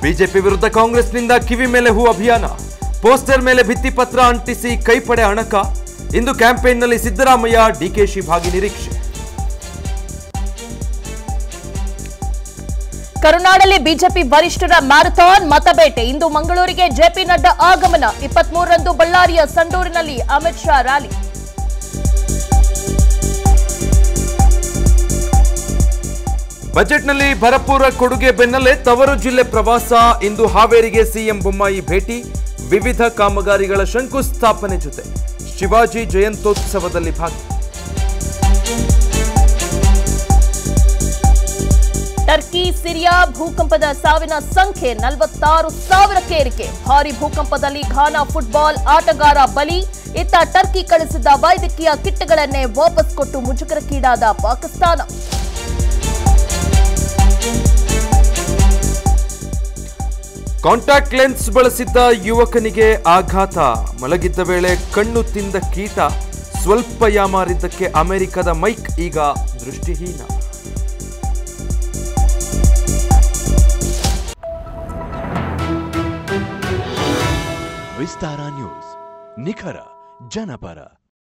BJP ವಿರುದ್ಧ ಕಾಂಗ್ರೆಸ್ನಿಂದ ಕಿವಿ ಮೇಲೆ ಹೂ ಅಭಿಯಾನ ಪೋಸ್ಟರ್ ಮೇಲೆ ಭಿತ್ತಿಪತ್ರ ಅಂಟಿಸಿ ಕೈಪಡೆ ಅಣಕ ಇಂದು ಕ್ಯಾಂಪೇನ್ನಲ್ಲಿ ಸಿದ್ದರಾಮಯ್ಯ ಡಿಕೆಶಿ ಭಾಗಿ ನಿರೀಕ್ಷೆ ಕರುನಾಡಲ್ಲಿ ಬಿಜೆಪಿ ವರಿಷ್ಠರ ಮ್ಯಾರಥಾನ್ ಮತಬೇಟೆ ಇಂದು ಮಂಗಳೂರಿಗೆ ಜೆಪಿ ನಡ್ಡಾ ಆಗಮನ ಇಪ್ಪತ್ಮೂರರಂದು ಬಳ್ಳಾರಿಯ ಸಂಡೂರಿನಲ್ಲಿ ಅಮಿತ್ ಶಾ ರ್ಯಾಲಿ ಬಜೆಟ್ನಲ್ಲಿ ಭರಪೂರ ಕೊಡುಗೆ ಬೆನ್ನಲ್ಲೇ ತವರು ಜಿಲ್ಲೆ ಪ್ರವಾಸ ಇಂದು ಹಾವೇರಿಗೆ ಸಿಎಂ ಬೊಮ್ಮಾಯಿ ಭೇಟಿ ವಿವಿಧ ಕಾಮಗಾರಿಗಳ ಶಂಕುಸ್ಥಾಪನೆ ಜೊತೆ ಶಿವಾಜಿ ಜಯಂತ್ಯೋತ್ಸವದಲ್ಲಿ ಭಾಗಿ ಟರ್ಕಿ ಸಿರಿಯಾ ಭೂಕಂಪದ ಸಾವಿನ ಸಂಖ್ಯೆ ನಲವತ್ತಾರು ಸಾವಿರಕ್ಕೆ ಏರಿಕೆ ಭಾರಿ ಭೂಕಂಪದಲ್ಲಿ ಘಾನಾ ಫುಟ್ಬಾಲ್ ಆಟಗಾರ ಬಲಿ ಇತ್ತ ಟರ್ಕಿ ಕಳಿಸಿದ್ದ ವೈದ್ಯಕೀಯ ಕಿಟ್ಗಳನ್ನೇ ವಾಪಸ್ ಕೊಟ್ಟು ಮುಜುಗರಕ್ಕೀಡಾದ ಪಾಕಿಸ್ತಾನ ಕಾಂಟ್ಯಾಕ್ಟ್ ಲೆನ್ಸ್ ಬಳಸಿದ್ದ ಯುವಕನಿಗೆ ಆಘಾತ ಮಲಗಿದ್ದ ವೇಳೆ ಕಣ್ಣು ತಿಂದ ಕೀಟ ಸ್ವಲ್ಪ ಯಾಮಾರಿದ್ದಕ್ಕೆ ಅಮೆರಿಕದ ಮೈಕ್ ಈಗ ದೃಷ್ಟಿಹೀನ ವಿಸ್ತಾರ ನ್ಯೂಸ್ ನಿಖರ ಜನಪರ